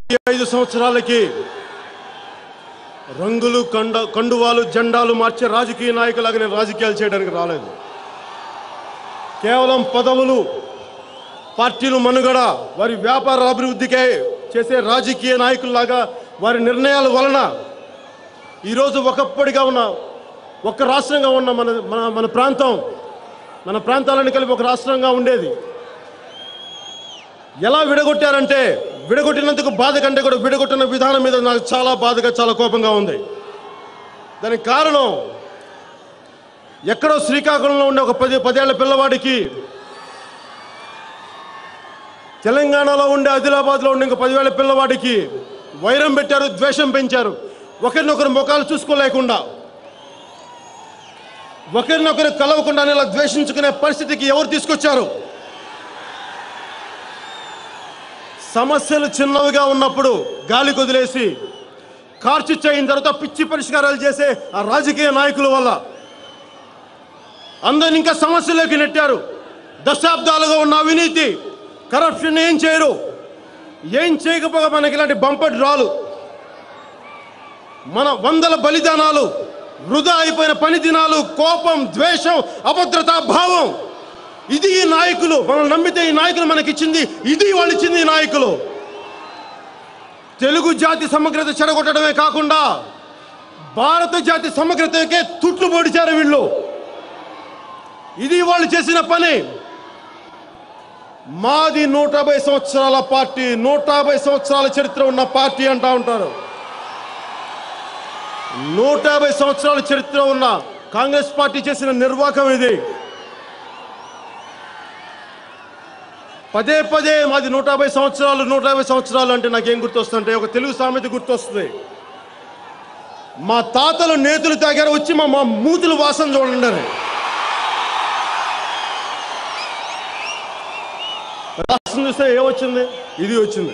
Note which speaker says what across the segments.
Speaker 1: ఈ ఐదు సంవత్సరాలకి రంగులు కండ కండువాలు జెండాలు మార్చే రాజకీయ నాయకులాగా నేను రాజకీయాలు చేయడానికి రాలేదు కేవలం పదవులు పార్టీలు మనుగడ వారి వ్యాపార అభివృద్ధికే చేసే రాజకీయ నాయకుల్లాగా వారి నిర్ణయాల వలన ఈరోజు ఒకప్పటిగా ఉన్న ఒక రాష్ట్రంగా ఉన్న మన మన మన ప్రాంతం మన ప్రాంతాలను కలిపి ఒక రాష్ట్రంగా ఉండేది ఎలా విడగొట్టారంటే విడగొట్టినందుకు బాధ కంటే కూడా విడగొట్టిన విధానం మీద నాకు చాలా బాధగా చాలా కోపంగా ఉంది దానికి కారణం ఎక్కడో శ్రీకాకుళంలో ఉండే ఒక పది పదేళ్ల పిల్లవాడికి తెలంగాణలో ఉండే ఆదిలాబాద్లో ఉండే ఇంకో పదివేల పిల్లవాడికి వైరం పెట్టారు ద్వేషం పెంచారు ఒకరినొకరు ముఖాలు చూసుకోలేకుండా ఒకరినొకరు కలవకుండా ఇలా ద్వేషించుకునే పరిస్థితికి ఎవరు తీసుకొచ్చారు సమస్యలు చిన్నవిగా ఉన్నప్పుడు గాలి కొదిలేసి కార్చిచ్చు అయిన తర్వాత పిచ్చి పరిష్కారాలు చేసే ఆ రాజకీయ నాయకుల వల్ల అందరిని ఇంకా సమస్యలోకి నెట్టారు దశాబ్దాలుగా ఉన్న అవినీతి కరప్షన్ ఏం చేయరు ఏం చేయకపోగా మనకి ఇలాంటి బంపర్ రాలు మన వందల బలిదానాలు వృధా అయిపోయిన పని దినాలు కోపం ద్వేషం అభద్రతా భావం ఇది ఈ నాయకులు మనం నమ్మితే ఈ నాయకులు మనకి ఇచ్చింది ఇది వాళ్ళు ఇచ్చింది ఈ నాయకులు తెలుగు జాతి సమగ్రత చెడగొట్టడమే కాకుండా భారత జాతి సమగ్రతకే తుట్లు పొడిచారు వీళ్ళు ఇది వాళ్ళు చేసిన పని మాది నూట యాభై సంవత్సరాల పార్టీ నూట యాభై సంవత్సరాల చరిత్ర ఉన్న పార్టీ అంటా ఉంటారు నూట యాభై సంవత్సరాల చరిత్ర ఉన్న కాంగ్రెస్ పార్టీ చేసిన నిర్వాహకం ఇది పదే పదే మాది నూట యాభై సంవత్సరాలు నూట యాభై సంవత్సరాలు అంటే నాకేం గుర్తొస్తుంటే ఒక తెలుగు సామెత గుర్తొస్తుంది మా తాతలు నేతులు తాగారు వచ్చి మా మా మూతులు వాసన చూడండి అని రాష్ట్రం చూస్తే ఏమొచ్చింది ఇది వచ్చింది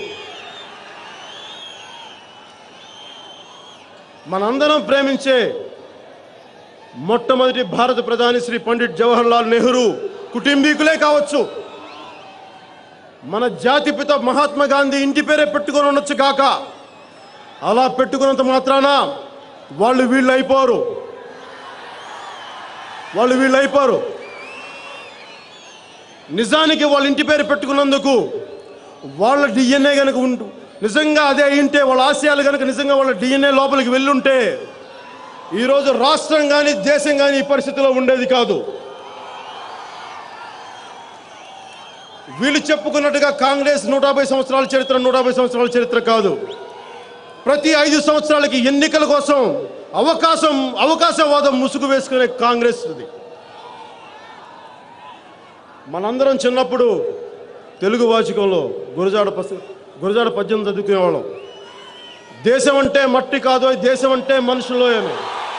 Speaker 1: మనందరం ప్రేమించే మొట్టమొదటి భారత ప్రధాని శ్రీ పండిట్ జవహర్లాల్ నెహ్రూ కుటుంబీకులే కావచ్చు మన జాతిపిత మహాత్మా గాంధీ ఇంటి పేరే పెట్టుకొని ఉండొచ్చు కాక అలా పెట్టుకున్నంత మాత్రాన వాళ్ళు వీళ్ళు అయిపోరు వాళ్ళు వీళ్ళు అయిపోరు నిజానికి వాళ్ళ ఇంటి పేరు పెట్టుకున్నందుకు వాళ్ళ డిఎన్ఏ కనుక ఉంటూ నిజంగా అదే ఇంటే వాళ్ళ ఆశయాలు కనుక నిజంగా వాళ్ళ డిఎన్ఏ లోపలికి వెళ్ళుంటే ఈరోజు రాష్ట్రం కానీ దేశం కానీ ఈ పరిస్థితిలో ఉండేది కాదు వీళ్ళు చెప్పుకున్నట్టుగా కాంగ్రెస్ నూట యాభై సంవత్సరాల చరిత్ర నూట యాభై సంవత్సరాల చరిత్ర కాదు ప్రతి ఐదు సంవత్సరాలకి ఎన్నికల కోసం అవకాశం అవకాశవాదం ముసుగు వేసుకునే కాంగ్రెస్ ఇది మనందరం చిన్నప్పుడు తెలుగు వాచకంలో గురజాడ పస గురజాడ పద్యం చదువుకునేవాళ్ళం దేశం అంటే మట్టి కాదు దేశం అంటే మనుషులు అని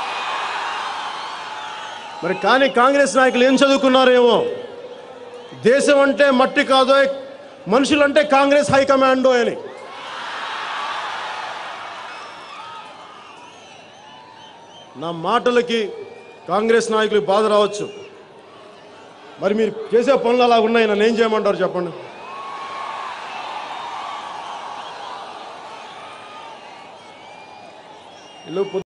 Speaker 1: మరి కానీ కాంగ్రెస్ నాయకులు ఏం చదువుకున్నారేమో దేశం అంటే మట్టి కాదో మనుషులంటే కాంగ్రెస్ హైకమాండో అని నా మాటలకి కాంగ్రెస్ నాయకులకు బాధ రావచ్చు మరి మీరు చేసే పనులు అలా ఉన్నాయి నన్ను ఏం చేయమంటారు చెప్పండి వీళ్ళు